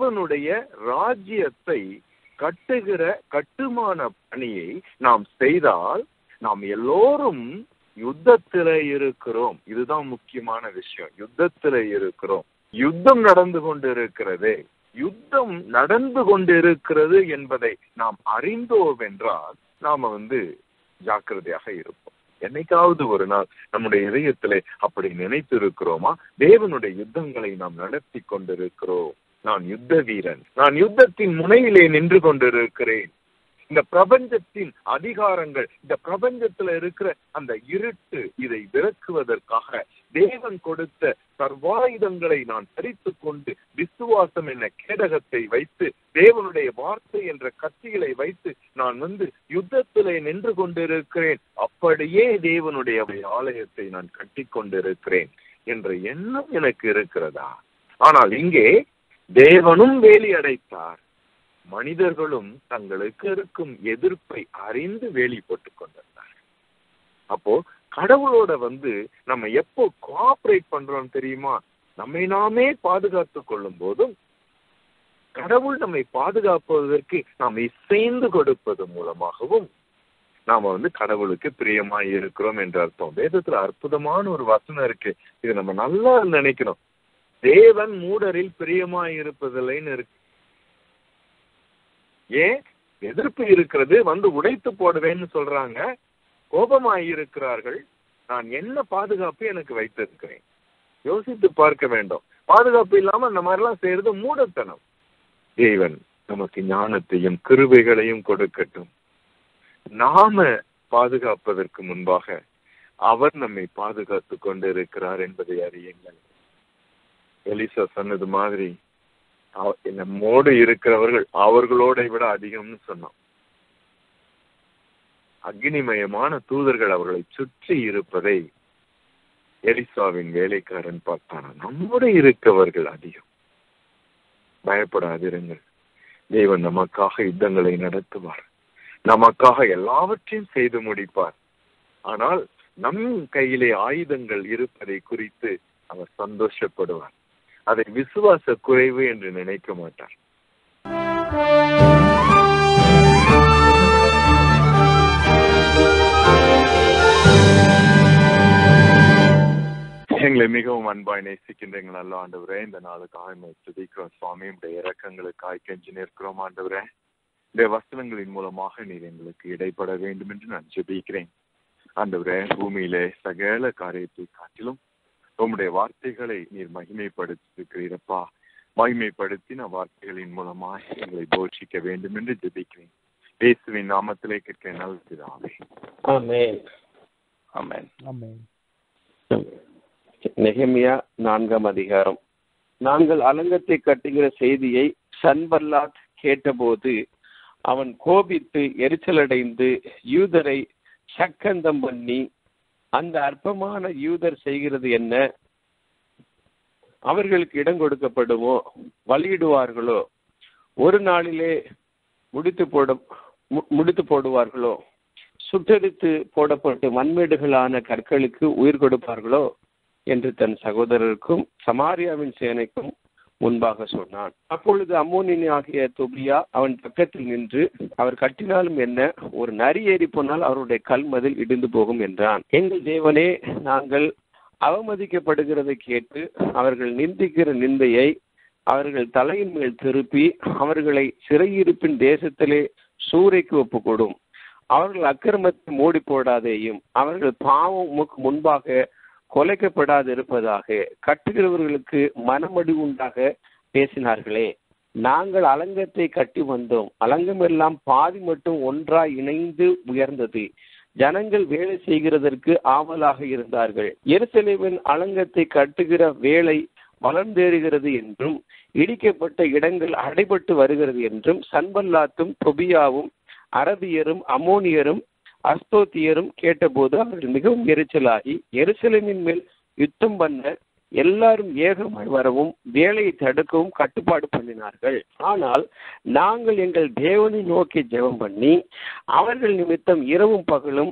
தேவனுடைய ராஜ்யத்தை கட்டுகிற கட்டுமான பணியை நாம் செய்தால் நாம் எல்லோரும் யுத்தத்தில இருக்கிறோம் இதுதான் முக்கியமான விஷயம் யுத்தத்தில இருக்கிறோம் யுத்தம் நடந்து கொண்டிருக்கிறது யுத்தம் நடந்து கொண்டிருக்கிறது என்பதை நாம் அறிந்தோம் என்றால் நாம வந்து ஜாக்கிரதையாக இருப்போம் என்னைக்காவது ஒரு நாள் நம்முடைய இதயத்திலே அப்படி நினைத்து இருக்கிறோமா தேவனுடைய யுத்தங்களை நாம் நடத்தி கொண்டிருக்கிறோம் நான் யுத்த வீரன் நான் யுத்தத்தின் முனையிலே நின்று கொண்டிருக்கிறேன் இந்த பிரபஞ்சத்தின் அதிகாரங்கள் இந்த பிரபஞ்சத்துல இருக்கிற அந்த இருட்டு இதை விளக்குவதற்காக தேவன் கொடுத்த சர்வாயுதங்களை நான் தரித்து கொண்டு விசுவாசம் என்ற கேடகத்தை வைத்து தேவனுடைய வார்த்தை என்ற கத்திகளை வைத்து நான் வந்து யுத்தத்திலே நின்று கொண்டிருக்கிறேன் அப்படியே தேவனுடைய ஆலயத்தை நான் கட்டி கொண்டிருக்கிறேன் என்ற எண்ணம் எனக்கு இருக்கிறதா ஆனால் இங்கே தேவனும் வேலி அடைத்தார் மனிதர்களும் தங்களுக்கு இருக்கும் எதிர்ப்பை அறிந்து வேலி போட்டுக் கொண்டிருந்தார் அப்போ கடவுளோட வந்து நம்ம எப்போ கோஆபரேட் பண்றோம் தெரியுமா நம்மை நாமே பாதுகாத்துக் கொள்ளும் போதும் கடவுள் நம்மை பாதுகாப்பதற்கு நாம் இசைந்து கொடுப்பது மூலமாகவும் நாம வந்து கடவுளுக்கு பிரியமாய் இருக்கிறோம் என்று அர்த்தம் வேதத்துல அற்புதமான ஒரு வசனம் இருக்கு இது நம்ம நல்லா நினைக்கணும் தேவன் மூடரில் பிரியமாய் இருப்பதில்லைன்னு இருக்கு ஏன் எதிர்ப்பு இருக்கிறது வந்து உடைத்து போடுவேன்னு சொல்றாங்க கோபமாய் இருக்கிறார்கள் நான் என்ன பாதுகாப்பு எனக்கு வைத்திருக்கிறேன் யோசித்து பார்க்க வேண்டும் பாதுகாப்பு இல்லாம இந்த மாதிரிலாம் செய்யறது மூடத்தனம் தேவன் நமக்கு ஞானத்தையும் கிருபைகளையும் கொடுக்கட்டும் நாம பாதுகாப்பதற்கு முன்பாக அவர் நம்மை பாதுகாத்து கொண்டு இருக்கிறார் என்பதை அறியுங்கள் எலிசா சொன்னது மாதிரி நம்மோடு இருக்கிறவர்கள் அவர்களோட விட அதிகம்னு சொன்னோம் அக்னிமயமான தூதர்கள் அவர்களை சுற்றி இருப்பதை எலிசாவின் வேலைக்காரன் பார்த்தானா நம்மோடு இருக்கவர்கள் அதிகம் பயப்படாதிருங்கள் தேவன் நமக்காக யுத்தங்களை நடத்துவார் நமக்காக எல்லாவற்றையும் செய்து முடிப்பார் ஆனால் நம் கையிலே ஆயுதங்கள் இருப்பதை குறித்து அவர் சந்தோஷப்படுவார் அதை விசுவாச குறைவு என்று நினைக்க மாட்டார் எங்களை மிகவும் அன்பாய் நேசிக்கின்ற எங்கள் நல்ல ஆண்டவரே இந்த நாளுக்காக துதிக்கிறோம் சுவாமி உடைய இறக்கங்களுக்காய் கெஞ்சி நிற்கிறோம் ஆண்டவரே இந்த வசனங்களின் மூலமாக நீர் எங்களுக்கு இடைப்பட வேண்டும் என்று நான் ஜெபிக்கிறேன் ஆண்டவரே பூமியிலே சகல காரியத்தை காட்டிலும் உம்முடைய வார்த்தைகளை நீர் மகிமைப்படுத்திருக்கிறீரப்பா மகிமைப்படுத்தின வார்த்தைகளின் மூலமாக எங்களை போஷிக்க வேண்டும் என்று ஜெபிக்கிறேன் இயேசுவின் நாமத்திலே கேட்க நல்லதாவே ஆமென் ஆமென் ஆமென் நெகமியா நான்காம் அதிகாரம் நாங்கள் அலங்கத்தை கட்டுகிற செய்தியை சன்பல்லாத் கேட்டபோது அவன் கோபித்து எரிச்சலடைந்து யூதரை சக்கந்தம் பண்ணி அந்த அற்பமான யூதர் செய்கிறது என்ன அவர்களுக்கு இடம் கொடுக்கப்படுமோ வழியிடுவார்களோ ஒரு நாளிலே முடித்து போட மு- முடித்து போடுவார்களோ சுட்டெடுத்து போடப்பட்டு மண்மேடுகளான கற்களுக்கு உயிர் கொடுப்பார்களோ என்று தன் சகோதரருக்கும் சமாரியாவின் சேனைக்கும் முன்பாக சொன்னான் அப்பொழுது அம்மோனின் ஆகிய தொபியா அவன் பக்கத்தில் நின்று அவர் கட்டினாலும் என்ன ஒரு நரி ஏறி போனால் அவருடைய கல்மதில் இடிந்து போகும் என்றான் எங்கள் தேவனே நாங்கள் அவமதிக்கப்படுகிறதை கேட்டு அவர்கள் நிந்திக்கிற நிந்தையை அவர்கள் தலையின் மேல் திருப்பி அவர்களை சிறையிருப்பின் தேசத்திலே சூறைக்கு ஒப்புக்கொடும் அவர்கள் அக்கிரமத்தை மூடி போடாதேயும் அவர்கள் பாவம் உமக்கு முன்பாக கொலைக்கப்படாது இருப்பதாக கட்டுகிறவர்களுக்கு மனமடி உண்டாக பேசினார்களே நாங்கள் அலங்கத்தை கட்டி வந்தோம் அலங்கமெல்லாம் பாதி மட்டும் ஒன்றாய் இணைந்து உயர்ந்தது ஜனங்கள் வேலை செய்கிறதற்கு ஆவலாக இருந்தார்கள் எருசலேமின் அலங்கத்தை கட்டுகிற வேலை வளர்ந்தேறுகிறது என்றும் இடிக்கப்பட்ட இடங்கள் அடைபட்டு வருகிறது என்றும் சன்பல்லாத்தும் தொபியாவும் அரபியரும் அமோனியரும் அஸ்தோத்தியரும் கேட்டபோது அவர்கள் மிகவும் எரிச்சலாகி எருசலேமின் மேல் யுத்தம் பண்ண எல்லாரும் ஏகமாய் வரவும் வேலையை தடுக்கவும் கட்டுப்பாடு பண்ணினார்கள் ஆனால் நாங்கள் எங்கள் தேவனை நோக்கி ஜெபம் பண்ணி அவர்கள் நிமித்தம் இரவும் பகலும்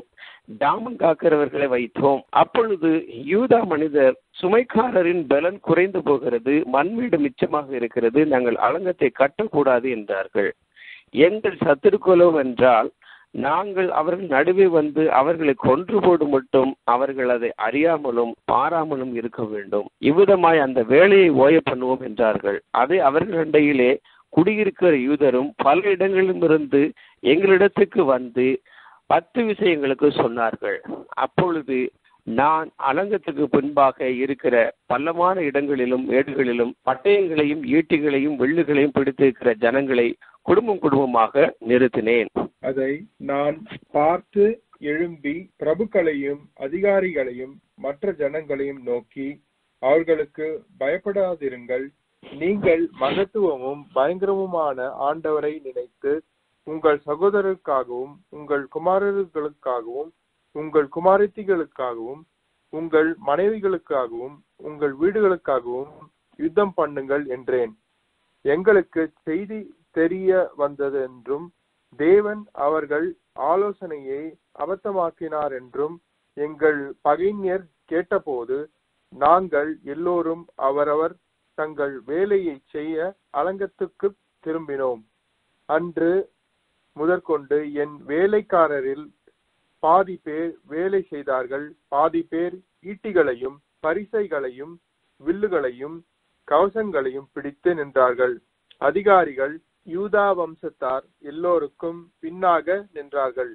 ஜாமம் காக்கிறவர்களை வைத்தோம் அப்பொழுது யூதா மனிதர் சுமைக்காரரின் பலன் குறைந்து போகிறது மண்வீடு மிச்சமாக இருக்கிறது நாங்கள் அலங்கத்தை கட்டக்கூடாது என்றார்கள் எங்கள் சத்துருக்களோ என்றால் நாங்கள் அவர்கள் நடுவே வந்து அவர்களை கொன்று போடு மட்டும் அவர்கள் அதை அறியாமலும் பாராமலும் இருக்க வேண்டும் இவ்விதமாய் அந்த வேலையை ஓய பண்ணுவோம் என்றார்கள் அதை அவர்கள் அண்டையிலே குடியிருக்கிற யூதரும் பல இடங்களிலுமிருந்து எங்களிடத்துக்கு வந்து பத்து விஷயங்களுக்கு சொன்னார்கள் அப்பொழுது நான் அலங்கத்துக்கு பின்பாக இருக்கிற பள்ளமான இடங்களிலும் மேடுகளிலும் பட்டயங்களையும் ஈட்டிகளையும் வெள்ளுகளையும் பிடித்திருக்கிற ஜனங்களை குடும்பம் குடும்பமாக நிறுத்தினேன் அதை நான் பார்த்து எழும்பி பிரபுக்களையும் அதிகாரிகளையும் மற்ற ஜனங்களையும் நோக்கி அவர்களுக்கு பயப்படாதிருங்கள் நீங்கள் மகத்துவமும் பயங்கரமுமான ஆண்டவரை நினைத்து உங்கள் சகோதரருக்காகவும் உங்கள் குமாரர்களுக்காகவும் உங்கள் குமாரத்திகளுக்காகவும் உங்கள் மனைவிகளுக்காகவும் உங்கள் வீடுகளுக்காகவும் யுத்தம் பண்ணுங்கள் என்றேன் எங்களுக்கு செய்தி தெரிய வந்தது என்றும் தேவன் அவர்கள் ஆலோசனையை அபத்தமாக்கினார் என்றும் எங்கள் பகைஞர் கேட்டபோது நாங்கள் எல்லோரும் அவரவர் தங்கள் வேலையை செய்ய அலங்கத்துக்கு திரும்பினோம் அன்று முதற்கொண்டு என் வேலைக்காரரில் பாதி பேர் வேலை செய்தார்கள் பாதி பேர் ஈட்டிகளையும் பரிசைகளையும் வில்லுகளையும் கவசங்களையும் பிடித்து நின்றார்கள் அதிகாரிகள் யூதா வம்சத்தார் எல்லோருக்கும் பின்னாக நின்றார்கள்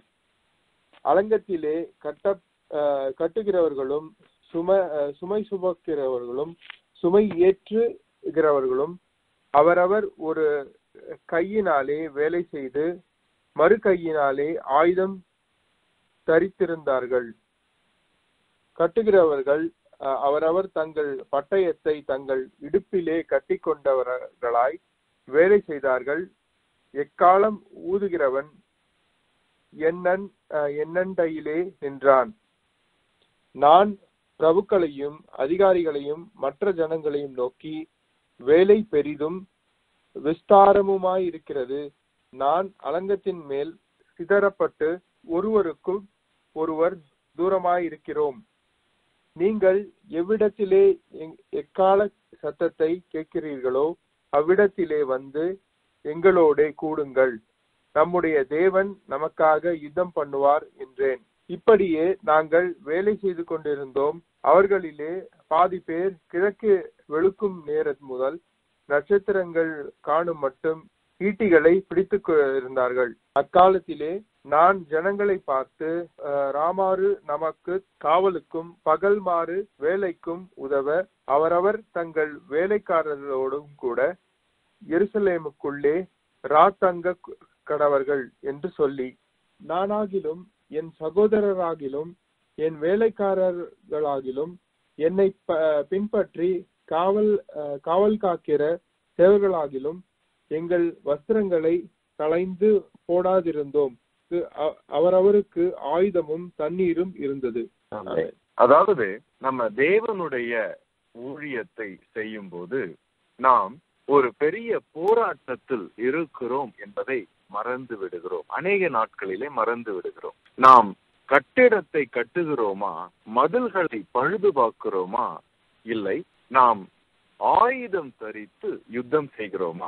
அலங்கத்திலே கட்ட அஹ், கட்டுகிறவர்களும் சும அஹ், சுமை சுமக்கிறவர்களும் சுமை ஏற்றுகிறவர்களும் அவரவர் ஒரு கையினாலே வேலை செய்து மறு கையினாலே ஆயுதம் தரித்திருந்தார்கள் கட்டுகிறவர்கள் அஹ், அவரவர் தங்கள் பட்டயத்தை தங்கள் இடுப்பிலே கட்டிக்கொண்டவர்களாய் வேலை செய்தார்கள் எக்காலம் ஊதுகிறவன் என்னன் அஹ், என்னண்டையிலே நின்றான் நான் பிரபுக்களையும் அதிகாரிகளையும் மற்ற ஜனங்களையும் நோக்கி வேலை பெரிதும் விஸ்தாரமுமாயிருக்கிறது நான் அலங்கத்தின் மேல் சிதறப்பட்டு ஒருவருக்கும் ஒருவர் தூரமாயிருக்கிறோம் நீங்கள் எவ்விடத்திலே எங்- எக்கால சத்தத்தை கேட்கிறீர்களோ அவ்விடத்திலே வந்து எங்களோடே கூடுங்கள் நம்முடைய தேவன் நமக்காக யுத்தம் பண்ணுவார் என்றேன் இப்படியே நாங்கள் வேலை செய்து கொண்டிருந்தோம் அவர்களிலே பாதி பேர் கிழக்கு வெளுக்கும் நேரம் முதல் நட்சத்திரங்கள் காணும் மட்டும் ஈட்டிகளை பிடித்துக் இருந்தார்கள் அக்காலத்திலே நான் ஜனங்களை பார்த்து அஹ், ராமாறு நமக்கு காவலுக்கும் பகல்மாறு வேலைக்கும் உதவ அவரவர் தங்கள் வேலைக்காரர்களோடும் கூட எருசலேமுக்குள்ளே ராத்தங்க கடவர்கள் என்று சொல்லி நானாகிலும் என் சகோதரராகிலும் என் வேலைக்காரர்களாகிலும் என்னை ப- பின்பற்றி காவல் அஹ், காவல் காக்கிற சேவர்களாகிலும் எங்கள் வஸ்திரங்களை களைந்து போடாதிருந்தோம் அ- அவரவருக்கு ஆயுதமும் தண்ணீரும் இருந்தது ஆமென். அதாவது நம்ம தேவனுடைய ஊழியத்தை செய்யும் போது நாம் ஒரு பெரிய போராட்டத்தில் இருக்கிறோம் என்பதை மறந்து விடுகிறோம் அநேக நாட்களிலே மறந்து விடுகிறோம் நாம் கட்டிடத்தை கட்டுகிறோமா மதில்களை பழுது பார்க்கிறோமா இல்லை நாம் ஆயுதம் தரித்து யுத்தம் செய்கிறோமா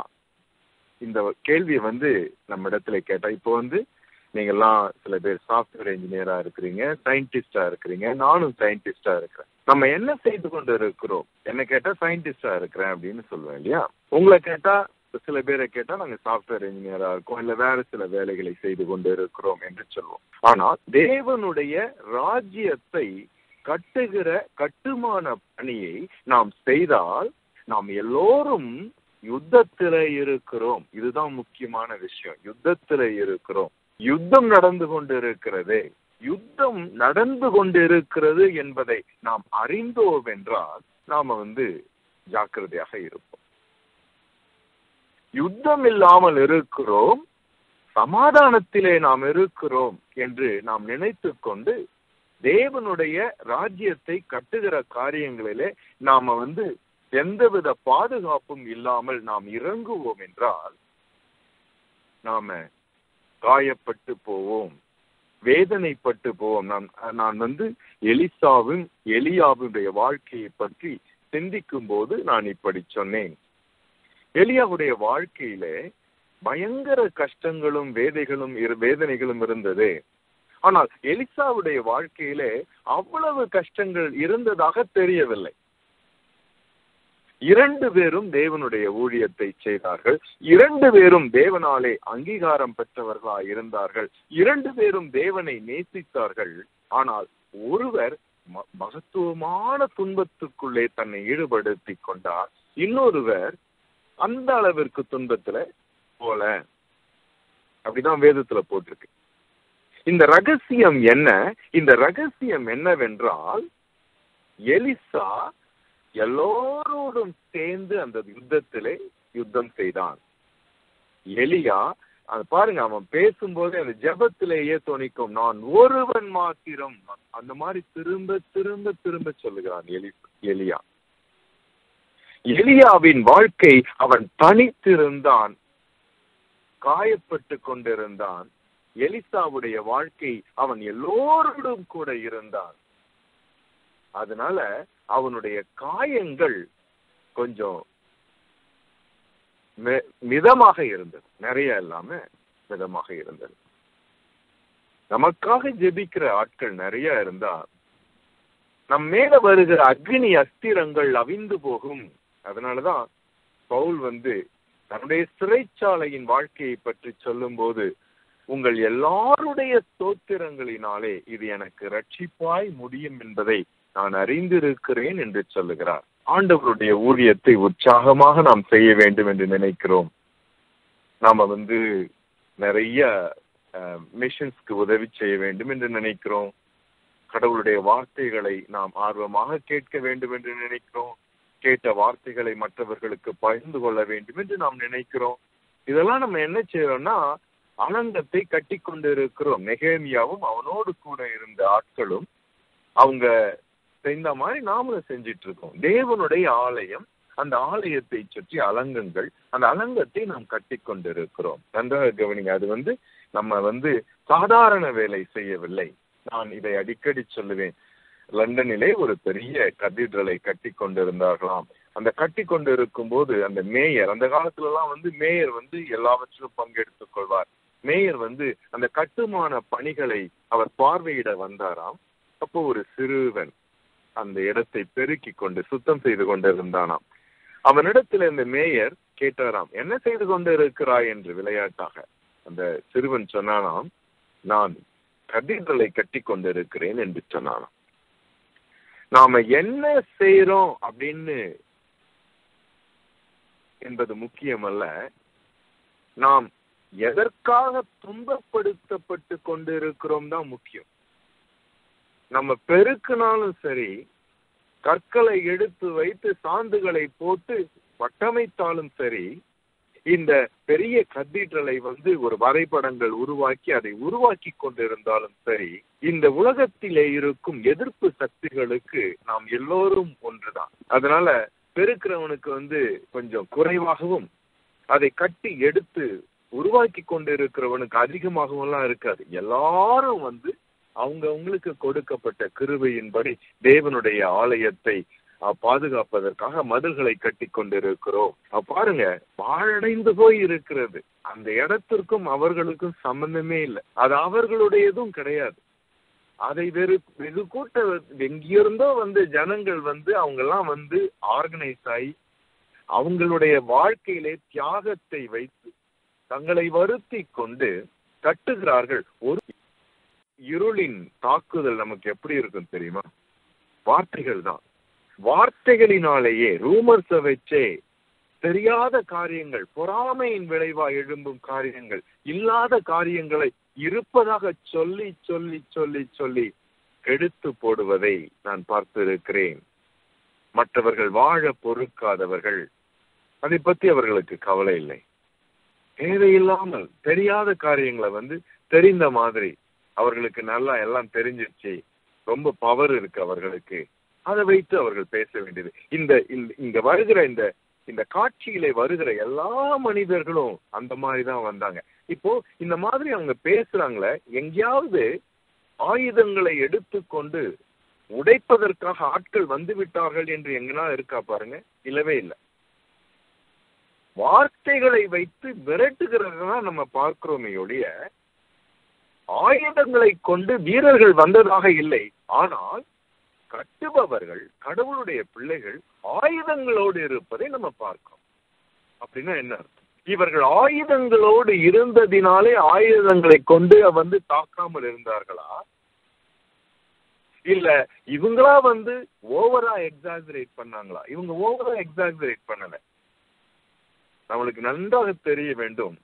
இந்த கேள்வியை வந்து நம்ம இடத்துல கேட்டா இப்போ வந்து நீங்கெல்லாம் சில பேர் சாஃப்ட்வேர் இன்ஜினியரா இருக்கிறீங்க சயின்டிஸ்டா இருக்கிறீங்க நானும் சயின்டிஸ்டா இருக்கிறேன் நம்ம என்ன செய்து கொண்டு இருக்கிறோம் என்ன கேட்டா சயின்டிஸ்டா இருக்கிறேன் அப்படின்னு சொல்லுவேன் இல்லையா உங்களை கேட்டா சில பேரை கேட்டா நாங்க சாஃப்ட்வேர் இன்ஜினியரா இருக்கோம் இல்ல வேற சில வேலைகளை செய்து கொண்டு இருக்கிறோம் என்று சொல்லுவோம் ஆனால் தேவனுடைய ராஜ்யத்தை கட்டுகிற கட்டுமான பணியை நாம் செய்தால் நாம் எல்லோரும் யுத்தத்தில இருக்கிறோம் இதுதான் முக்கியமான விஷயம் யுத்தத்தில இருக்கிறோம் யுத்தம் நடந்து கொண்டிருக்கிறது யுத்தம் நடந்து கொண்டிருக்கிறது என்பதை நாம் அறிந்தோம் என்றால் நாம வந்து ஜாக்கிரதையாக இருப்போம் யுத்தம் இல்லாமல் இருக்கிறோம் சமாதானத்திலே நாம் இருக்கிறோம் என்று நாம் நினைத்து கொண்டு தேவனுடைய ராஜ்யத்தை கட்டுகிற காரியங்களிலே நாம வந்து எந்தவித பாதுகாப்பும் இல்லாமல் நாம் இறங்குவோம் என்றால் நாம காயப்பட்டு போவோம் வேதனைப்பட்டு போவோம் நான் நான் வந்து எலிசாவும் எலியாவுடைய வாழ்க்கையை பற்றி சிந்திக்கும் போது நான் இப்படி சொன்னேன் எலியாவுடைய வாழ்க்கையிலே பயங்கர கஷ்டங்களும் வேதைகளும் இரு- வேதனைகளும் இருந்தது ஆனால் எலிசாவுடைய வாழ்க்கையிலே அவ்வளவு கஷ்டங்கள் இருந்ததாக தெரியவில்லை இரண்டு பேரும் தேவனுடைய ஊழியத்தை செய்தார்கள் இரண்டு பேரும் தேவனாலே அங்கீகாரம் பெற்றவர்களாய் இருந்தார்கள் இரண்டு பேரும் தேவனை நேசித்தார்கள் ஆனால் ஒருவர் ம- மகத்துவமான துன்பத்துக்குள்ளே தன்னை ஈடுபடுத்திக் கொண்டார் இன்னொருவர் அந்த அளவிற்கு துன்பத்துல போல அப்படிதான் வேதத்துல போட்டிருக்கு இந்த ரகசியம் என்ன இந்த ரகசியம் என்னவென்றால் எலிசா எல்லோரோடும் சேர்ந்து அந்த யுத்தத்திலே யுத்தம் செய்தான் எலியா அது பாருங்க அவன் பேசும்போதே அந்த ஜெபத்திலேயே துணிக்கும் நான் ஒருவன் மாத்திரம் அந்த மாதிரி திரும்ப திரும்ப திரும்ப சொல்லுகிறான் எலி எலியா எலியாவின் வாழ்க்கை அவன் தனித்திருந்தான் காயப்பட்டு கொண்டிருந்தான் எலிசாவுடைய வாழ்க்கை அவன் எல்லோரோடும் கூட இருந்தான் அதனால அவனுடைய காயங்கள் கொஞ்சம் மி- மிதமாக இருந்தது நிறைய இல்லாம மிதமாக இருந்தது நமக்காக ஜெபிக்கிற ஆட்கள் நிறைய இருந்தா நம் மேல வருகிற அக்னி அஸ்திரங்கள் அவிந்து போகும் அதனாலதான் பவுல் வந்து தன்னுடைய சிறைச்சாலையின் வாழ்க்கையை பற்றி சொல்லும்போது உங்கள் எல்லாருடைய ஸ்தோத்திரங்களினாலே இது எனக்கு ரட்சிப்பாய் முடியும் என்பதை நான் அறிந்திருக்கிறேன் என்று சொல்லுகிறார் ஆண்டவருடைய ஊழியத்தை உற்சாகமாக நாம் செய்ய வேண்டும் என்று நினைக்கிறோம் நாம வந்து நிறைய மிஷன்ஸ்க்கு உதவி செய்ய வேண்டும் என்று நினைக்கிறோம் கடவுளுடைய வார்த்தைகளை நாம் ஆர்வமாக கேட்க வேண்டும் என்று நினைக்கிறோம் கேட்ட வார்த்தைகளை மற்றவர்களுக்கு பகிர்ந்து கொள்ள வேண்டும் என்று நாம் நினைக்கிறோம் இதெல்லாம் நம்ம என்ன செய்யறோம்னா அலங்கத்தை கட்டி கொண்டு இருக்கிறோம் நெகேமியாவும் அவனோடு கூட இருந்த ஆட்களும் அவங்க செய்த மாதிரி நாமளும் செஞ்சிட்டு இருக்கோம் தேவனுடைய ஆலயம் அந்த ஆலயத்தை சுற்றி அலங்கங்கள் அந்த அலங்கத்தை நாம் கட்டி கொண்டிருக்கிறோம் நன்றாக கவனிங்க அது வந்து நம்ம வந்து சாதாரண வேலை செய்யவில்லை நான் இதை அடிக்கடி சொல்லுவேன் லண்டனிலே ஒரு பெரிய கதீட்ரலை கட்டி கொண்டிருந்தார்களாம் அந்த கட்டி கொண்டு இருக்கும் போது அந்த மேயர் அந்த காலத்துல எல்லாம் வந்து மேயர் வந்து எல்லாவற்றிலும் பங்கெடுத்துக் கொள்வார் மேயர் வந்து அந்த கட்டுமான பணிகளை அவர் பார்வையிட வந்தாராம் அப்போ ஒரு சிறுவன் அந்த இடத்தை பெருக்கி கொண்டு சுத்தம் செய்து கொண்டிருந்தானாம் அவனிடத்தில் இந்த மேயர் கேட்டாராம் என்ன செய்து கொண்டு இருக்கிறாய் என்று விளையாட்டாக அந்த சிறுவன் சொன்னானாம் நான் கதீட்ரலை கட்டி கொண்டிருக்கிறேன் என்று சொன்னானாம் நாம என்ன செய்யறோம் அப்படின்னு என்பது முக்கியமல்ல நாம் எதற்காக துன்பப்படுத்தப்பட்டு கொண்டிருக்கிறோம் தான் முக்கியம் நம்ம பெருக்கினாலும் சரி கற்களை எடுத்து வைத்து சாந்துகளை போட்டு வட்டமைத்தாலும் சரி இந்த பெரிய கத்தீட்ரலை வந்து ஒரு வரைபடங்கள் உருவாக்கி அதை உருவாக்கி கொண்டிருந்தாலும் சரி இந்த உலகத்திலே இருக்கும் எதிர்ப்பு சக்திகளுக்கு நாம் எல்லோரும் ஒன்றுதான் அதனால பெருக்கிறவனுக்கு வந்து கொஞ்சம் குறைவாகவும் அதை கட்டி எடுத்து உருவாக்கி கொண்டு இருக்கிறவனுக்கு அதிகமாகவும் எல்லாம் இருக்காது எல்லாரும் வந்து அவங்க அவங்களுக்கு கொடுக்கப்பட்ட கிருபையின்படி தேவனுடைய ஆலயத்தை அஹ், பாதுகாப்பதற்காக மதில்களை கட்டி கொண்டிருக்கிறோம் அஹ், பாருங்க பாழடைந்து போய் இருக்கிறது அந்த இடத்திற்கும் அவர்களுக்கும் சம்பந்தமே இல்லை அது அவர்களுடையதும் கிடையாது அதை வெறு வெகு கூட்ட எங்கிருந்தோ வந்து ஜனங்கள் வந்து அவங்க எல்லாம் வந்து ஆர்கனைஸ் ஆகி அவங்களுடைய வாழ்க்கையிலே தியாகத்தை வைத்து தங்களை வருத்தி கொண்டு கட்டுகிறார்கள் ஒரு இருளின் தாக்குதல் நமக்கு எப்படி இருக்கும் தெரியுமா வார்த்தைகள் தான் வார்த்தைகளினாலேயே ரூமர்ஸை வச்சே தெரியாத காரியங்கள் பொறாமையின் விளைவா எழும்பும் காரியங்கள் இல்லாத காரியங்களை இருப்பதாக சொல்லி சொல்லி சொல்லி சொல்லி கெடுத்து போடுவதை நான் பார்த்திருக்கிறேன் மற்றவர்கள் வாழ பொறுக்காதவர்கள் அதை பத்தி அவர்களுக்கு கவலை இல்லை தேவையில்லாமல் தெரியாத காரியங்களை வந்து தெரிந்த மாதிரி அவர்களுக்கு நல்லா எல்லாம் தெரிஞ்சிருச்சு ரொம்ப பவர் இருக்கு அவர்களுக்கு அதை வைத்து அவர்கள் பேச வேண்டியது இந்த இந்த- இங்க வருகிற இந்த இந்த காட்சியிலே வருகிற எல்லா மனிதர்களும் அந்த மாதிரி தான் வந்தாங்க இப்போ இந்த மாதிரி அவங்க பேசுறாங்களே எங்கேயாவது ஆயுதங்களை எடுத்துக்கொண்டு உடைப்பதற்காக ஆட்கள் வந்து விட்டார்கள் என்று எங்கனா இருக்கா பாருங்க இல்லவே இல்லை வார்த்தைகளை வைத்து விரட்டுகிறதான் நம்ம பார்க்கிறோமே ஒழிய ஆயுதங்களை கொண்டு வீரர்கள் வந்ததாக இல்லை ஆனால் கட்டுபவர்கள் கடவுளுடைய பிள்ளைகள் ஆயுதங்களோடு இருப்பதை நம்ம பார்க்கிறோம் அப்படின்னா என்ன அர்த்தம் இவர்கள் ஆயுதங்களோடு இருந்ததினாலே ஆயுதங்களை கொண்டு வந்து தாக்காமல் இருந்தார்களா இல்ல இவங்களா வந்து ஓவரா எக்ஸாஜரேட் பண்ணாங்களா இவங்க ஓவரா எக்ஸாஜரேட் பண்ணல நம்மளுக்கு நன்றாக தெரிய வேண்டும்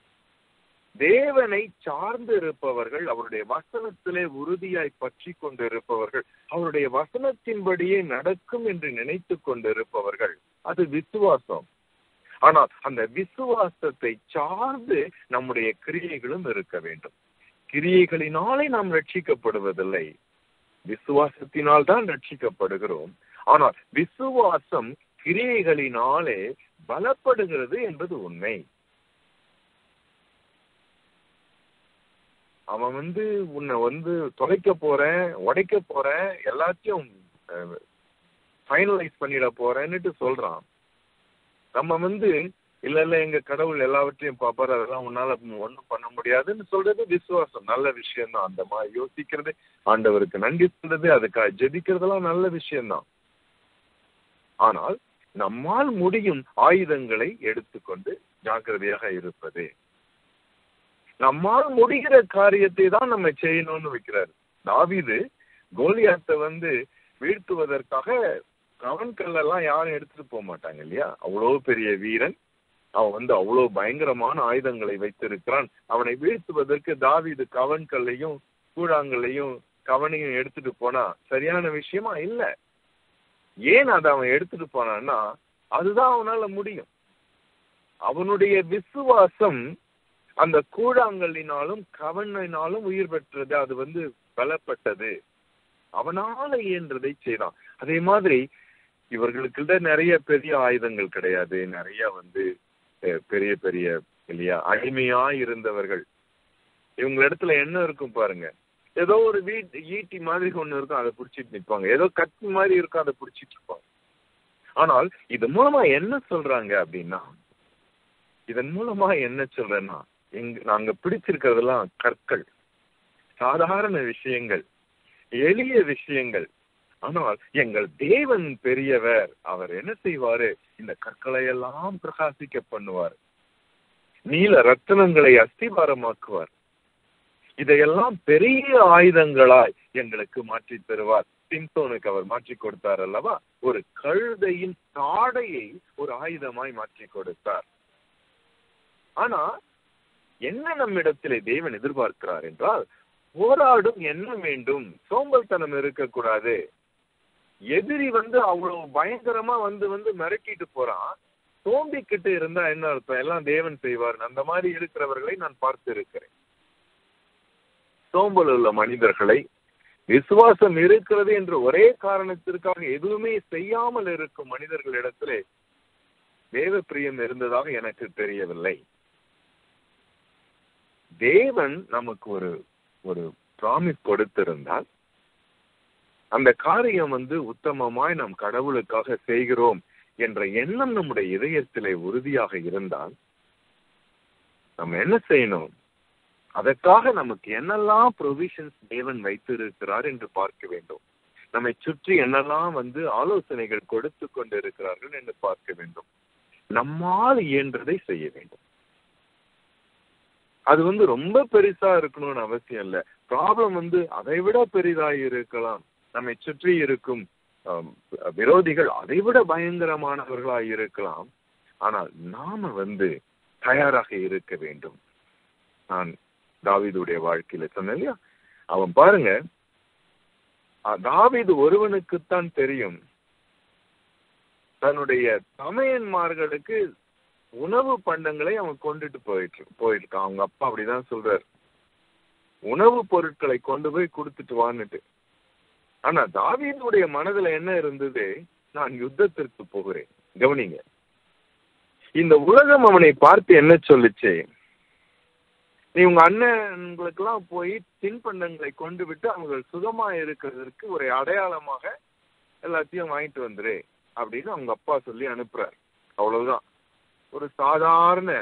தேவனை சார்ந்து இருப்பவர்கள் அவருடைய வசனத்திலே உறுதியாய் பற்றி கொண்டு இருப்பவர்கள் அவருடைய வசனத்தின்படியே நடக்கும் என்று நினைத்து கொண்டு இருப்பவர்கள் அது விசுவாசம் ஆனால் அந்த விசுவாசத்தை சார்ந்து நம்முடைய கிரியைகளும் இருக்க வேண்டும் கிரியைகளினாலே நாம் ரட்சிக்கப்படுவதில்லை விசுவாசத்தினால் தான் ரட்சிக்கப்படுகிறோம் ஆனால் விசுவாசம் கிரியைகளினாலே பலப்படுகிறது என்பது உண்மை அவன் வந்து உன்னை வந்து தொலைக்க போறேன் உடைக்க போறேன் எல்லாத்தையும் ஃபைனலைஸ் பண்ணிட போறேன்னுட்டு சொல்றான் நம்ம வந்து இல்ல இல்ல எங்க கடவுள் எல்லாவற்றையும் பார்ப்பாரு அதெல்லாம் உன்னால ஒண்ணும் பண்ண முடியாதுன்னு சொல்றது விசுவாசம் நல்ல விஷயம் தான் அந்த மாதிரி யோசிக்கிறது ஆண்டவருக்கு நன்றி சொல்றது அதுக்காக ஜெபிக்கிறதெல்லாம் நல்ல விஷயம்தான் ஆனால் நம்மால் முடியும் ஆயுதங்களை எடுத்துக்கொண்டு ஜாக்கிரதையாக இருப்பது நம்மால் முடிகிற காரியத்தை தான் நம்ம செய்யணும்னு வைக்கிறாரு தாவிது கோலியாத்தை வந்து வீழ்த்துவதற்காக கவன் கல்லெல்லாம் யாரும் எடுத்துட்டு போக மாட்டாங்க இல்லையா அவ்வளோ பெரிய வீரன் அவன் வந்து அவ்வளோ பயங்கரமான ஆயுதங்களை வைத்திருக்கிறான் அவனை வீழ்த்துவதற்கு தாவிது கவன் கல்லையும் கூழாங்கல்லையும் கவனையும் எடுத்துட்டு போனா சரியான விஷயமா இல்ல ஏன் அதை அவன் எடுத்துட்டு போனான்னா அதுதான் அவனால முடியும் அவனுடைய விசுவாசம் அந்த கூழாங்கல்லினாலும் கவனினாலும் உயிர் பெற்றது அது வந்து பலப்பட்டது அவனால இயன்றதை செய்தான் அதே மாதிரி இவர்களுக்கிட்ட நிறைய பெரிய ஆயுதங்கள் கிடையாது நிறைய வந்து பெரிய பெரிய இல்லையா அடிமையா இருந்தவர்கள் இவங்க இடத்துல என்ன இருக்கும் பாருங்க ஏதோ ஒரு வீட் ஈட்டி மாதிரி ஒண்ணு இருக்கும் அதை பிடிச்சிட்டு நிற்பாங்க ஏதோ கத்தி மாதிரி இருக்கும் அதை பிடிச்சிட்டு இருப்பாங்க ஆனால் இது மூலமா என்ன சொல்றாங்க அப்படின்னா இதன் மூலமா என்ன சொல்றேன்னா எங்க நாங்க பிடிச்சிருக்கிறதெல்லாம் கற்கள் சாதாரண விஷயங்கள் எளிய விஷயங்கள் ஆனால் எங்கள் தேவன் பெரியவர் அவர் என்ன செய்வாரு இந்த கற்களை எல்லாம் பிரகாசிக்க பண்ணுவார் நீல ரத்தனங்களை அஸ்திபாரமாக்குவார் இதையெல்லாம் பெரிய ஆயுதங்களாய் எங்களுக்கு மாற்றி தருவார் சிம்சோனுக்கு அவர் மாற்றி கொடுத்தார் அல்லவா ஒரு கழுதையின் தாடையை ஒரு ஆயுதமாய் மாற்றி கொடுத்தார் ஆனா என்ன நம்மிடத்திலே தேவன் எதிர்பார்க்கிறார் என்றால் போராடும் என்ன வேண்டும் சோம்பல்தனம் இருக்கக்கூடாது எதிரி வந்து அவ்வளவு பயங்கரமா வந்து வந்து மிரட்டிட்டு போறான் சோம்பிக்கிட்டு இருந்தா என்ன அர்த்தம் எல்லாம் தேவன் செய்வார் அந்த மாதிரி இருக்கிறவர்களை நான் பார்த்து இருக்கிறேன் சோம்பல் உள்ள மனிதர்களை விசுவாசம் இருக்கிறது என்ற ஒரே காரணத்திற்காக எதுவுமே செய்யாமல் இருக்கும் மனிதர்களிடத்திலே தேவ பிரியம் இருந்ததாக எனக்கு தெரியவில்லை தேவன் நமக்கு ஒரு ஒரு ப்ராமிஸ் கொடுத்திருந்தால் அந்த காரியம் வந்து உத்தமமாய் நாம் கடவுளுக்காக செய்கிறோம் என்ற எண்ணம் நம்முடைய இதயத்திலே உறுதியாக இருந்தால் நம்ம என்ன செய்யணும் அதற்காக நமக்கு என்னெல்லாம் ப்ரொவிஷன்ஸ் தேவன் வைத்திருக்கிறார் என்று பார்க்க வேண்டும் நம்மை சுற்றி என்னெல்லாம் வந்து ஆலோசனைகள் கொடுத்து கொண்டிருக்கிறார்கள் என்று பார்க்க வேண்டும் நம்மால் இயன்றதை செய்ய வேண்டும் அது வந்து ரொம்ப பெருசா இருக்கணும்னு அவசியம் இல்லை ப்ராப்ளம் வந்து அதை விட பெரிதாய் இருக்கலாம் நம்மை சுற்றி இருக்கும் விரோதிகள் அதை விட பயங்கரமானவர்களாய் இருக்கலாம் ஆனால் நாம வந்து தயாராக இருக்க வேண்டும் நான் தாவிதுடைய வாழ்க்கையில சொன்னேன் இல்லையா அவன் பாருங்க தாவிது ஒருவனுக்குத்தான் தெரியும் தன்னுடைய தமையன்மார்களுக்கு உணவு பண்டங்களை அவன் கொண்டுட்டு போயிட்டு போயிருக்கான் அவங்க அப்பா அப்படிதான் சொல்றாரு உணவு பொருட்களை கொண்டு போய் கொடுத்துட்டு வான்னுட்டு ஆனா தாவீதுடைய மனதுல என்ன இருந்தது நான் யுத்தத்திற்கு போகிறேன் கவனிங்க இந்த உலகம் அவனை பார்த்து என்ன சொல்லுச்சு நீ உங்க அண்ணன்களுக்கெல்லாம் போய் தின்பண்டங்களை கொண்டு விட்டு அவங்க சுகமா இருக்கிறதுக்கு ஒரு அடையாளமாக எல்லாத்தையும் வாங்கிட்டு வந்துரு அப்படின்னு அவங்க அப்பா சொல்லி அனுப்புறாரு அவ்வளவுதான் ஒரு சாதாரண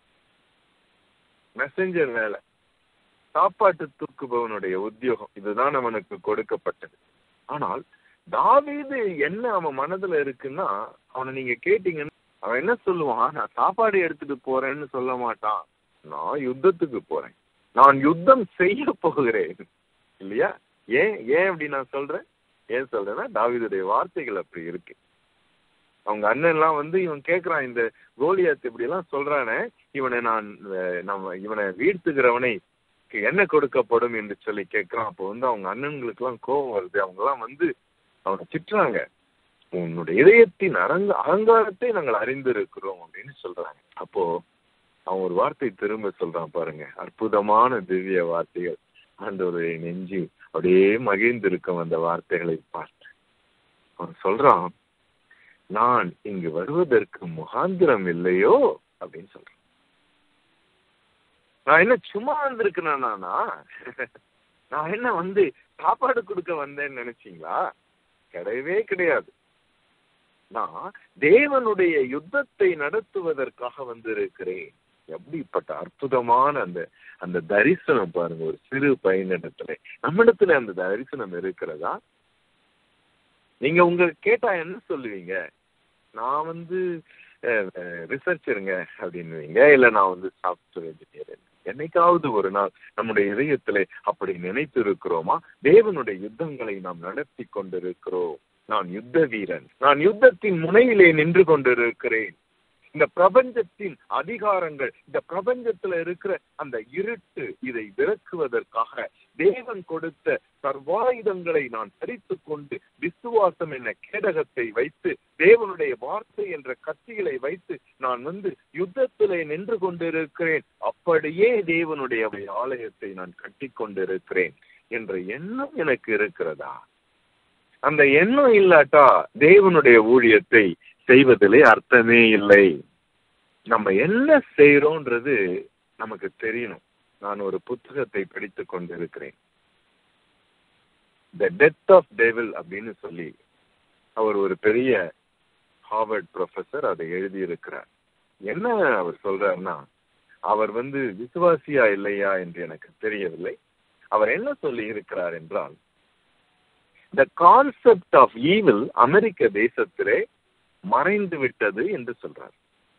மெசஞ்சர் வேலை சாப்பாட்டு தூக்குபவனுடைய உத்தியோகம் இதுதான் அவனுக்கு கொடுக்கப்பட்டது ஆனால் தாவீது என்ன அவன் மனதுல இருக்குன்னா அவனை நீங்க கேட்டீங்கன்னா அவன் என்ன சொல்லுவான் நான் சாப்பாடு எடுத்துட்டு போறேன்னு சொல்ல மாட்டான் நான் யுத்தத்துக்கு போறேன் நான் யுத்தம் செய்ய போகிறேன் இல்லையா ஏன் ஏன் அப்படி நான் சொல்றேன் ஏன் சொல்றேன்னா தாவீதுடைய வார்த்தைகள் அப்படி இருக்கு அவங்க அண்ணன் எல்லாம் வந்து இவன் கேக்குறான் இந்த கோலியாத் இப்படி எல்லாம் சொல்றானே இவனை நான் அஹ், நம்ம இவனை வீழ்த்துகிறவனை என்ன கொடுக்கப்படும் என்று சொல்லி கேட்கிறான் அப்போ வந்து அவங்க அண்ணன்களுக்கு எல்லாம் கோபம் வருது அவங்க எல்லாம் வந்து அவனை திட்டுறாங்க உன்னுடைய இதயத்தின் அரங்க அலங்காரத்தை நாங்கள் அறிந்திருக்கிறோம் அப்படின்னு சொல்றாங்க அப்போ அவன் ஒரு வார்த்தை திரும்ப சொல்றான் பாருங்க அற்புதமான திவ்ய வார்த்தைகள் ஆண்டவருடைய நெஞ்சு அப்படியே மகிழ்ந்திருக்கும் அந்த வார்த்தைகளை பார்த்து அவன் சொல்றான் நான் இங்கு வருவதற்கு முகாந்திரம் இல்லையோ அப்படின்னு சொல்றான் நான் என்ன சும்மா வந்திருக்கேனா நான் என்ன வந்து சாப்பாடு கொடுக்க வந்தேன்னு நினைச்சீங்களா கிடையவே கிடையாது நான் தேவனுடைய யுத்தத்தை நடத்துவதற்காக வந்திருக்கிறேன் எப்படிப்பட்ட அற்புதமான அந்த அந்த தரிசனம் பாருங்க ஒரு சிறு பையனிடத்துல நம்மிடத்துல அந்த தரிசனம் இருக்கிறதா நீங்க உங்க கேட்டா என்ன சொல்லுவீங்க நான் வந்து ரிசர்ச்சருங்க அப்படின்னுவீங்க இல்ல நான் வந்து சாஃப்ட்வேர் இன்ஜினியர் என்னைக்காவது ஒரு நாள் நம்முடைய இதயத்திலே அப்படி நினைத்து இருக்கிறோமா தேவனுடைய யுத்தங்களை நாம் நடத்தி கொண்டிருக்கிறோம் நான் யுத்த வீரன் நான் யுத்தத்தின் முனையிலே நின்று கொண்டிருக்கிறேன் இந்த பிரபஞ்சத்தின் அதிகாரங்கள் இந்த பிரபஞ்சத்துல இருக்கிற அந்த இருட்டு இதை விளக்குவதற்காக தேவன் கொடுத்த சர்வாயுதங்களை நான் தரித்து கொண்டு விசுவாசம் என்ற கேடகத்தை வைத்து தேவனுடைய வார்த்தை என்ற கத்திகளை வைத்து நான் வந்து யுத்தத்திலே நின்று கொண்டிருக்கிறேன் அப்படியே தேவனுடைய ஆலயத்தை நான் கட்டி கொண்டிருக்கிறேன் என்ற எண்ணம் எனக்கு இருக்கிறதா அந்த எண்ணம் இல்லாட்டா தேவனுடைய ஊழியத்தை செய்வதிலே அர்த்தமே இல்லை நம்ம என்ன செய்யறோன்றது நமக்கு தெரியணும் நான் ஒரு புத்தகத்தை படித்து கொண்டிருக்கிறேன் த டெத் ஆஃப் டேவில் அப்படின்னு சொல்லி அவர் ஒரு பெரிய ஹார்வர்ட் ப்ரொஃபசர் அதை எழுதியிருக்கிறார் என்ன அவர் சொல்றாருன்னா அவர் வந்து விசுவாசியா இல்லையா என்று எனக்கு தெரியவில்லை அவர் என்ன சொல்லி இருக்கிறார் என்றால் த கான்செப்ட் ஆஃப் ஈவில் அமெரிக்க தேசத்திலே மறைந்து விட்டது என்று சொல்றார்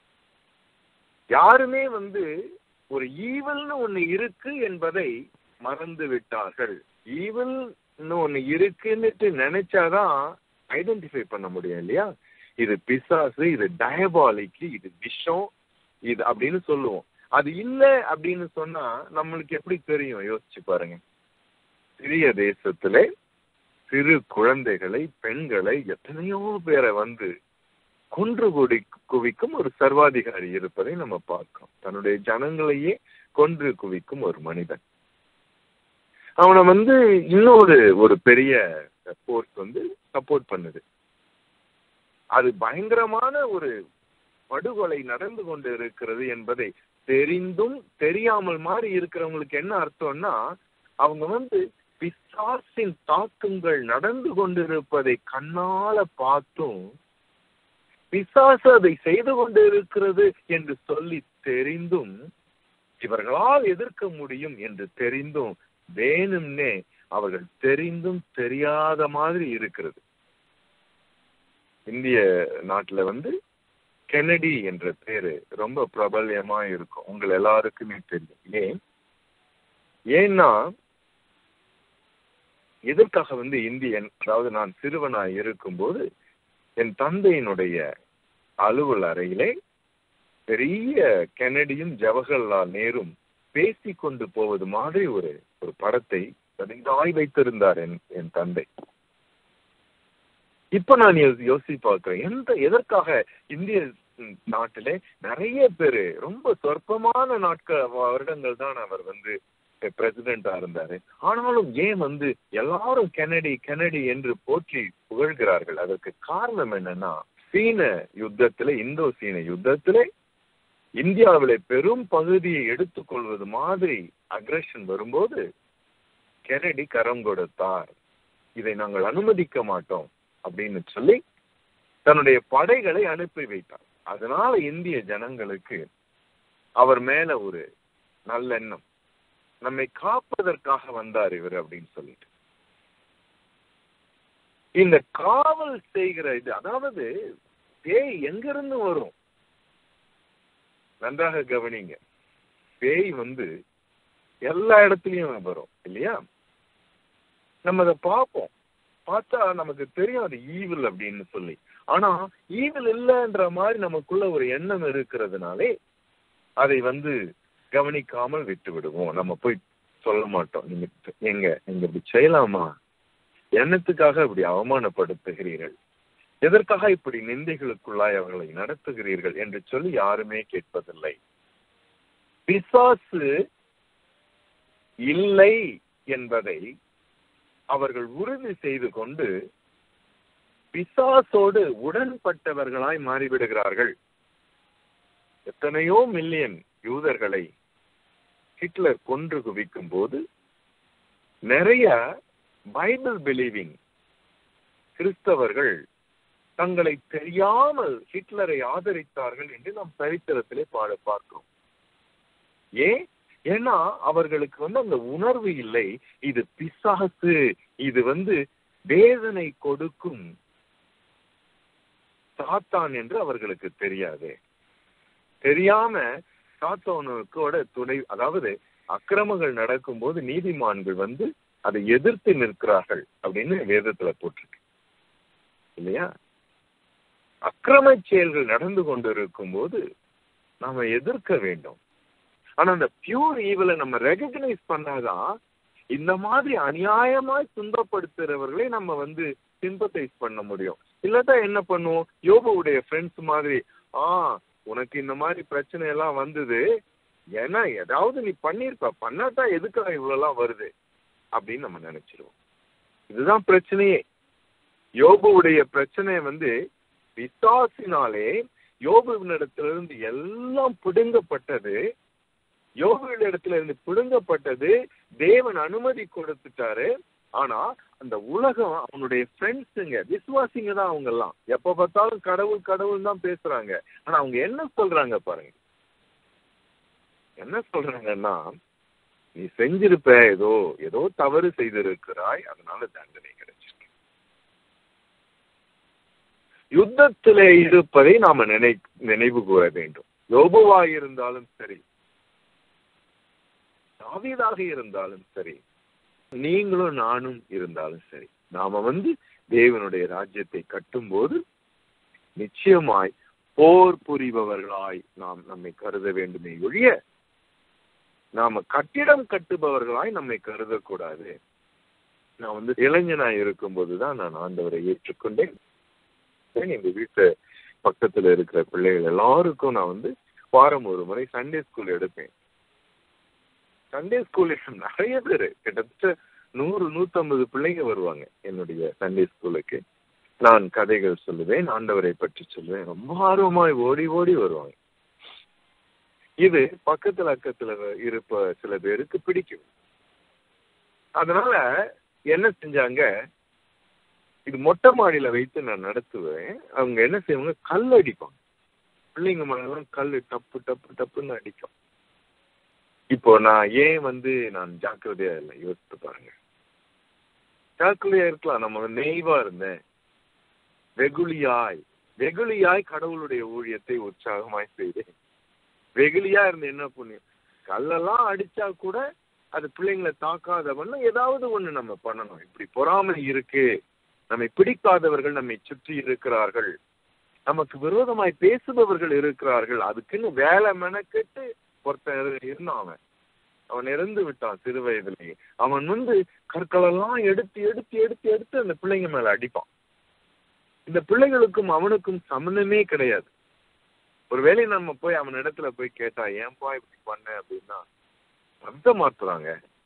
யாருமே வந்து ஒரு ஈவல்னு ஒண்ணு இருக்கு என்பதை மறந்து விட்டார்கள் ஈவல்னு ஒண்ணு இருக்குன்னுட்டு நினைச்சாதான் ஐடென்டிஃபை பண்ண முடியும் இல்லையா இது பிசாசு இது டயபாலிக்கு இது விஷம் இது அப்படின்னு சொல்லுவோம் அது இல்ல அப்படின்னு சொன்னா நம்மளுக்கு எப்படி தெரியும் யோசிச்சு பாருங்க சிறிய தேசத்திலே சிறு குழந்தைகளை பெண்களை எத்தனையோ பேரை வந்து கொன்று குடி குவிக்கும் ஒரு சர்வாதிகாரி இருப்பதை நம்ம பார்க்கிறோம் தன்னுடைய ஜனங்களையே கொன்று குவிக்கும் ஒரு மனிதன் அவனை வந்து இன்னொரு ஒரு பெரிய போர்ஸ் வந்து சப்போர்ட் பண்ணுது அது பயங்கரமான ஒரு படுகொலை நடந்து கொண்டு இருக்கிறது என்பதை தெரிந்தும் தெரியாமல் மாதிரி இருக்கிறவங்களுக்கு என்ன அர்த்தம்னா அவங்க வந்து பிசாசின் தாக்கங்கள் நடந்து கொண்டிருப்பதை கண்ணால பார்த்தும் பிசாசு அதை செய்து கொண்டு இருக்கிறது என்று சொல்லி தெரிந்தும் இவர்களால் எதிர்க்க முடியும் என்று தெரிந்தும் வேணும்னே அவர்கள் தெரிந்தும் தெரியாத மாதிரி இருக்கிறது இந்திய நாட்டுல வந்து கெனடி என்ற பேரு ரொம்ப பிரபல்யமா இருக்கும் உங்கள் எல்லாருக்குமே தெரியும் ஏன் ஏன்னா எதற்காக வந்து இந்தியன் அதாவது நான் சிறுவனாய் இருக்கும்போது என் தந்தையினுடைய அலுவல் அறையிலே பெரிய கெனடியும் ஜவஹர்லால் நேரும் பேசி கொண்டு போவது மாதிரி ஒரு ஒரு படத்தை பெரிதாய் வைத்திருந்தார் என் என் தந்தை இப்ப நான் யோசி பார்க்கிறேன் எந்த எதற்காக இந்திய நாட்டிலே நிறைய பேரு ரொம்ப சொற்பமான நாட்கள் வருடங்கள் தான் அவர் வந்து பிரசிடென்டா இருந்தாரு ஆனாலும் ஏன் வந்து எல்லாரும் கெனடி கெனடி என்று போற்றி புகழ்கிறார்கள் அதற்கு காரணம் என்னன்னா சீன யுத்தத்திலே இந்தோ சீன யுத்தத்திலே இந்தியாவிலே பெரும் பகுதியை எடுத்துக்கொள்வது மாதிரி அக்ரஷன் வரும்போது கெனடி கரம் கொடுத்தார் இதை நாங்கள் அனுமதிக்க மாட்டோம் அப்படின்னு சொல்லி தன்னுடைய படைகளை அனுப்பி வைத்தார் அதனால இந்திய ஜனங்களுக்கு அவர் மேல ஒரு நல்லெண்ணம் நம்மை காப்பதற்காக வந்தார் இவர் அப்படின்னு சொல்லிட்டு இந்த காவல் செய்கிற இது அதாவது பேய் எங்கிருந்து வரும் நன்றாக கவனிங்க பேய் வந்து எல்லா இடத்துலயும் வரும் இல்லையா நம்ம அதை பார்ப்போம் பார்த்தா நமக்கு தெரியும் அது ஈவில் அப்படின்னு சொல்லி ஆனா ஈவில் இல்லைன்ற மாதிரி நமக்குள்ள ஒரு எண்ணம் இருக்கிறதுனாலே அதை வந்து கவனிக்காமல் விட்டு விடுவோம் நம்ம போய் சொல்ல மாட்டோம் நீங்க எங்க நீங்க இப்படி செய்யலாமா எண்ணத்துக்காக இப்படி அவமானப்படுத்துகிறீர்கள் எதற்காக இப்படி நிந்தைகளுக்குள்ளாய் அவர்களை நடத்துகிறீர்கள் என்று சொல்லி யாருமே கேட்பதில்லை பிசாசு இல்லை என்பதை அவர்கள் உறுதி செய்து கொண்டு பிசாசோடு உடன்பட்டவர்களாய் மாறிவிடுகிறார்கள் எத்தனையோ மில்லியன் யூதர்களை ஹிட்லர் கொன்று குவிக்கும் போது நிறைய பைபிள் பிலீவிங் கிறிஸ்தவர்கள் தங்களை தெரியாமல் ஹிட்லரை ஆதரித்தார்கள் என்று நாம் சரித்திரத்திலே பாட பார்க்கிறோம் ஏன் ஏன்னா அவர்களுக்கு வந்து அந்த உணர்வு இல்லை இது பிசாசு இது வந்து வேதனை கொடுக்கும் சாத்தான் என்று அவர்களுக்கு தெரியாது தெரியாம சாத்தானுக்கோட துணை அதாவது அக்கிரமங்கள் நடக்கும்போது நீதிமான்கள் வந்து அதை எதிர்த்து நிற்கிறார்கள் அப்படின்னு வேதத்துல போட்டிருக்கு இல்லையா அக்கிரம செயல்கள் நடந்து கொண்டிருக்கும் போது நாம எதிர்க்க வேண்டும் ஆனா அந்த பியூர் ஈவலை நம்ம ரெகக்னைஸ் பண்ணாதான் இந்த மாதிரி அநியாயமாய் துன்பப்படுத்துறவர்களை நம்ம வந்து சிம்பத்தைஸ் பண்ண முடியும் இல்லாட்டா என்ன பண்ணுவோம் யோபுடைய ஃப்ரெண்ட்ஸ் மாதிரி ஆ உனக்கு இந்த மாதிரி பிரச்சனை எல்லாம் வந்தது ஏன்னா ஏதாவது நீ பண்ணிருப்ப பண்ணாட்டா எதுக்காக இவ்வளவு வருது அப்படின்னு நம்ம நினைச்சிருவோம் இதுதான் பிரச்சனையே யோபுவுடைய பிரச்சனை வந்து பிசாசினாலே யோபுவினிடத்திலிருந்து எல்லாம் பிடுங்கப்பட்டது யோபுவின் இடத்துல இருந்து பிடுங்கப்பட்டது தேவன் அனுமதி கொடுத்துட்டாரு ஆனா அந்த உலகம் அவனுடைய ஃப்ரெண்ட்ஸுங்க விசுவாசிங்க தான் அவங்க எல்லாம் எப்ப பார்த்தாலும் கடவுள் கடவுள் தான் பேசுறாங்க ஆனா அவங்க என்ன சொல்றாங்க பாருங்க என்ன சொல்றாங்கன்னா நீ செஞ்சிருப்ப ஏதோ ஏதோ தவறு செய்திருக்கிறாய் அதனால தண்டனை கிடைச்சிருக்கு யுத்தத்திலே இருப்பதை நாம நினை நினைவு கூற வேண்டும் யோபுவாய் இருந்தாலும் சரி தாவீதாக இருந்தாலும் சரி நீங்களும் நானும் இருந்தாலும் சரி நாம வந்து தேவனுடைய ராஜ்யத்தை கட்டும்போது நிச்சயமாய் போர் புரிபவர்களாய் நாம் நம்மை கருத வேண்டுமே ஒழிய நாம கட்டிடம் கட்டுபவர்களாய் நம்மை கருதக்கூடாது நான் வந்து இளைஞனாய் இருக்கும்போது தான் நான் ஆண்டவரை ஏற்றுக்கொண்டேன் எங்க வீட்டு பக்கத்துல இருக்கிற பிள்ளைகள் எல்லாருக்கும் நான் வந்து வாரம் ஒரு முறை சண்டே ஸ்கூல் எடுப்பேன் சண்டே ஸ்கூல்ல நிறைய பேர் கிட்டத்தட்ட நூறு நூத்தம்பது பிள்ளைங்க வருவாங்க என்னுடைய சண்டே ஸ்கூலுக்கு நான் கதைகள் சொல்லுவேன் ஆண்டவரை பற்றி சொல்லுவேன் ரொம்ப ஆர்வமாய் ஓடி ஓடி வருவாங்க இது பக்கத்துல அக்கத்துல இருப்ப சில பேருக்கு பிடிக்கும் அதனால என்ன செஞ்சாங்க இது மொட்டை மாடியில வைத்து நான் நடத்துவேன் அவங்க என்ன செய்வாங்க கல் அடிப்பாங்க பிள்ளைங்க மேலாம் கல் டப்பு டப்பு டப்புன்னு அடிக்கும் இப்போ நான் ஏன் வந்து நான் ஜாக்கிரதையா இல்லை யோசித்து பாருங்க ஜாக்கிரதையா இருக்கலாம் நம்ம நெய்வா இருந்தேன் வெகுளியாய் வெகுளியாய் கடவுளுடைய ஊழியத்தை உற்சாகமாய் செய்தேன் வெகுளியா இருந்து என்ன புண்ணியம் கல்லெல்லாம் அடிச்சா கூட அது பிள்ளைங்களை தாக்காதவன்னு ஏதாவது ஒண்ணு நம்ம பண்ணணும் இப்படி பொறாமை இருக்கு நம்மை பிடிக்காதவர்கள் நம்மை சுற்றி இருக்கிறார்கள் நமக்கு விரோதமாய் பேசுபவர்கள் இருக்கிறார்கள் அதுக்குன்னு வேலை மெனக்கெட்டு ஒருத்தன் இருந்தான் அவன் அவன் இறந்து விட்டான் சிறு வயதிலேயே அவன் வந்து கற்களெல்லாம் எடுத்து எடுத்து எடுத்து எடுத்து அந்த பிள்ளைங்க மேல அடிப்பான் இந்த பிள்ளைகளுக்கும் அவனுக்கும் சம்மந்தமே கிடையாது ஒருவேளை நம்ம போய் அவன் இடத்துல போய் கேட்டா ஏன்பா இப்படி பண்ண அப்படின்னா அர்த்தம் மாத்துறாங்க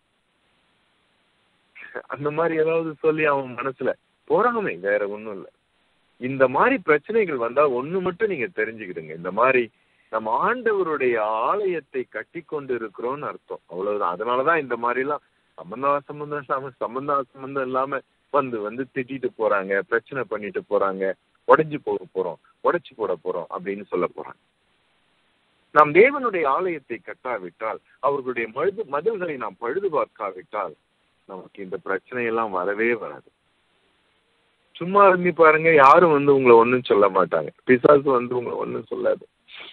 அந்த மாதிரி ஏதாவது சொல்லி அவன் மனசுல போறாமே வேற ஒண்ணும் இல்ல இந்த மாதிரி பிரச்சனைகள் வந்தா ஒண்ணு மட்டும் நீங்க தெரிஞ்சுக்கிடுங்க இந்த மாதிரி நம்ம ஆண்டவருடைய ஆலயத்தை கட்டி கொண்டு இருக்கிறோம்னு அர்த்தம் அவ்வளவுதான் அதனாலதான் இந்த மாதிரி எல்லாம் சம்பந்தம் சம்பந்தம் இல்லாம சம்பந்தம் சம்பந்தம் இல்லாம வந்து வந்து திட்டிட்டு போறாங்க பிரச்சனை பண்ணிட்டு போறாங்க உடைஞ்சு போக போறோம் உடைச்சு போட போறோம் அப்படின்னு சொல்ல போறாங்க நாம் தேவனுடைய ஆலயத்தை கட்டாவிட்டால் அவர்களுடைய மழுது மதில்களை நாம் பழுது பார்க்காவிட்டால் நமக்கு இந்த பிரச்சனை எல்லாம் வரவே வராது சும்மா இருந்து பாருங்க யாரும் வந்து உங்களை ஒண்ணும் சொல்ல மாட்டாங்க பிசாசு வந்து உங்களை ஒண்ணும் சொல்லாது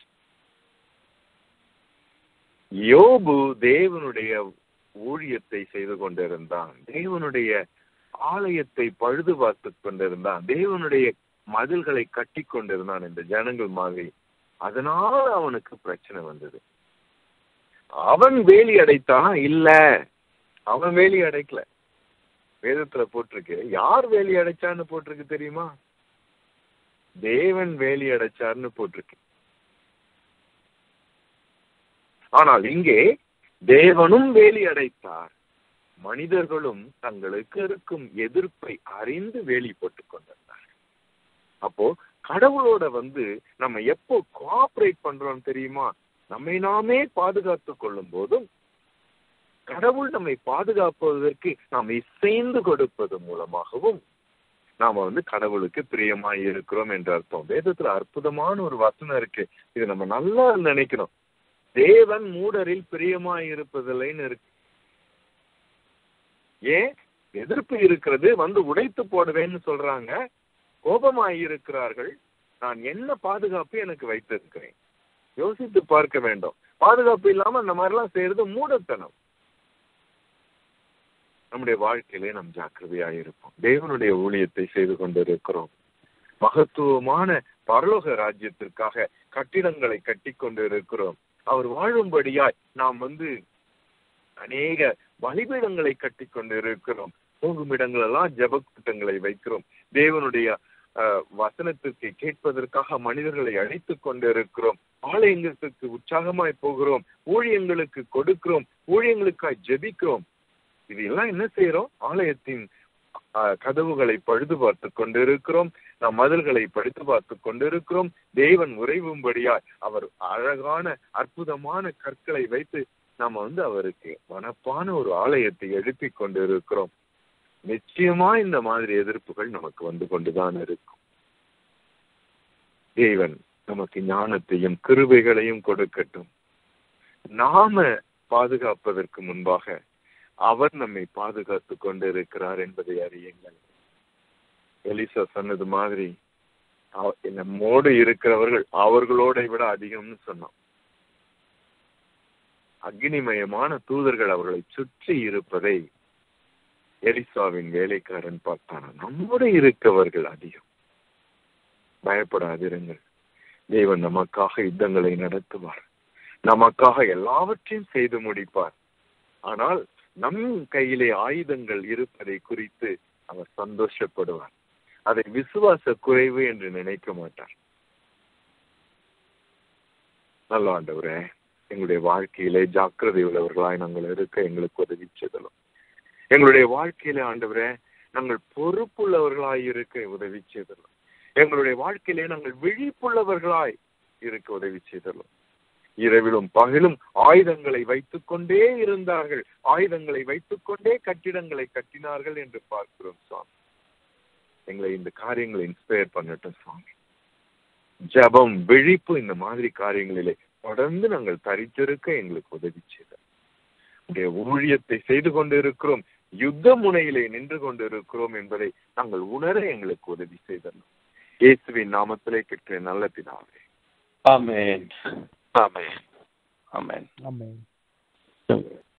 யோபு தேவனுடைய ஊழியத்தை செய்து கொண்டிருந்தான் தேவனுடைய ஆலயத்தை பழுது பார்த்து கொண்டிருந்தான் தேவனுடைய மதில்களை கட்டி கொண்டிருந்தான் இந்த ஜனங்கள் மாதிரி அதனால அவனுக்கு பிரச்சனை வந்தது அவன் வேலி அடைத்தான் இல்ல அவன் வேலி அடைக்கல வேதத்துல போட்டிருக்கு யார் வேலி அடைச்சான்னு போட்டிருக்கு தெரியுமா தேவன் வேலி அடைச்சார்னு போட்டிருக்கு ஆனால் இங்கே தேவனும் வேலி அடைத்தார் மனிதர்களும் தங்களுக்கு இருக்கும் எதிர்ப்பை அறிந்து வேலி போட்டுக் கொண்டிருந்தார் அப்போ கடவுளோட வந்து நம்ம எப்போ கோஆபரேட் பண்றோம் தெரியுமா நம்மை நாமே பாதுகாத்துக் கொள்ளும் போதும் கடவுள் நம்மை பாதுகாப்பதற்கு நாம் இசைந்து கொடுப்பது மூலமாகவும் நாம வந்து கடவுளுக்கு பிரியமாய் இருக்கிறோம் என்று அர்த்தம் வேதத்துல அற்புதமான ஒரு வசனம் இருக்கு இது நம்ம நல்லா நினைக்கணும் தேவன் மூடரில் பிரியமாய் இருப்பதில்லைன்னு இருக்கு ஏன் எதிர்ப்பு இருக்கிறது வந்து உடைத்து போடுவேன்னு சொல்றாங்க கோபமாய் இருக்கிறார்கள் நான் என்ன பாதுகாப்பு எனக்கு வைத்திருக்கிறேன் யோசித்து பார்க்க வேண்டும் பாதுகாப்பு இல்லாம அந்த மாதிரிலாம் செய்யறது மூடத்தனம் நம்முடைய வாழ்க்கையிலே நாம் ஜாக்கிரதையாக இருப்போம் தேவனுடைய ஊழியத்தை செய்து கொண்டிருக்கிறோம் மகத்துவமான பரலோக ராஜ்யத்திற்காக கட்டிடங்களை கட்டி கொண்டு இருக்கிறோம் அவர் வாழும்படியாய் நாம் வந்து அநேக பலிபீடங்களை கட்டி கொண்டு இருக்கிறோம் போகும் இடங்களெல்லாம் ஜப கூட்டங்களை வைக்கிறோம் தேவனுடைய வசனத்திற்கு கேட்பதற்காக மனிதர்களை அழைத்துக் கொண்டு இருக்கிறோம் ஆலயங்களுக்கு உற்சாகமாய் போகிறோம் ஊழியங்களுக்கு கொடுக்கிறோம் ஊழியங்களுக்காய் ஜெபிக்கிறோம் இது எல்லாம் என்ன செய்யறோம் ஆலயத்தின் கதவுகளை பழுது பார்த்து கொண்டிருக்கிறோம் நாம் மதில்களை படித்து பார்த்து கொண்டிருக்கிறோம் தேவன் உறைவும்படியாய் அவர் அழகான அற்புதமான கற்களை வைத்து நாம வந்து அவருக்கு வனப்பான ஒரு ஆலயத்தை எழுப்பி கொண்டிருக்கிறோம் நிச்சயமா இந்த மாதிரி எதிர்ப்புகள் நமக்கு வந்து கொண்டுதான் இருக்கும் தேவன் நமக்கு ஞானத்தையும் கிருபைகளையும் கொடுக்கட்டும் நாம பாதுகாப்பதற்கு முன்பாக அவர் நம்மை பாதுகாத்து கொண்டு இருக்கிறார் என்பதை அறியுங்கள் எலிசா சொன்னது மாதிரி நம்மோடு இருக்கிறவர்கள் அவர்களோட விட அதிகம்னு சொன்னோம் அக்னிமயமான தூதர்கள் அவர்களை சுற்றி இருப்பதை எலிசாவின் வேலைக்காரன் பார்த்தான நம்மோடு இருக்கவர்கள் அதிகம் பயப்படாதிருங்கள் தேவன் நமக்காக யுத்தங்களை நடத்துவார் நமக்காக எல்லாவற்றையும் செய்து முடிப்பார் ஆனால் நம் கையிலே ஆயுதங்கள் இருப்பதை குறித்து அவர் சந்தோஷப்படுவார் அதை விசுவாச குறைவு என்று நினைக்க மாட்டார் நல்ல ஆண்டவரே எங்களுடைய வாழ்க்கையிலே ஜாக்கிரதை உள்ளவர்களாய் நாங்கள் இருக்க எங்களுக்கு உதவி செய்தலும் எங்களுடைய வாழ்க்கையிலே ஆண்டவரே நாங்கள் பொறுப்புள்ளவர்களாய் இருக்க உதவி செய்தலும் எங்களுடைய வாழ்க்கையிலே நாங்கள் விழிப்புள்ளவர்களாய் இருக்க உதவி செய்தலும் இரவிலும் பகலும் ஆயுதங்களை வைத்துக் கொண்டே இருந்தார்கள் ஆயுதங்களை வைத்துக் கொண்டே கட்டிடங்களை கட்டினார்கள் என்று பார்க்கிறோம் சுவாமி எங்களை இந்த காரியங்களை இன்ஸ்பயர் பண்ணட்டும் சுவாமி ஜபம் விழிப்பு இந்த மாதிரி காரியங்களிலே தொடர்ந்து நாங்கள் தரித்திருக்க எங்களுக்கு உதவி செய்தார் உடைய ஊழியத்தை செய்து கொண்டு இருக்கிறோம் யுத்த முனையிலே நின்று கொண்டு இருக்கிறோம் என்பதை நாங்கள் உணர எங்களுக்கு உதவி செய்தோம் இயேசுவின் நாமத்திலே கேட்கிற நல்ல பிதாவே ஆமென் ஆமென் ஆமென் ஆமென்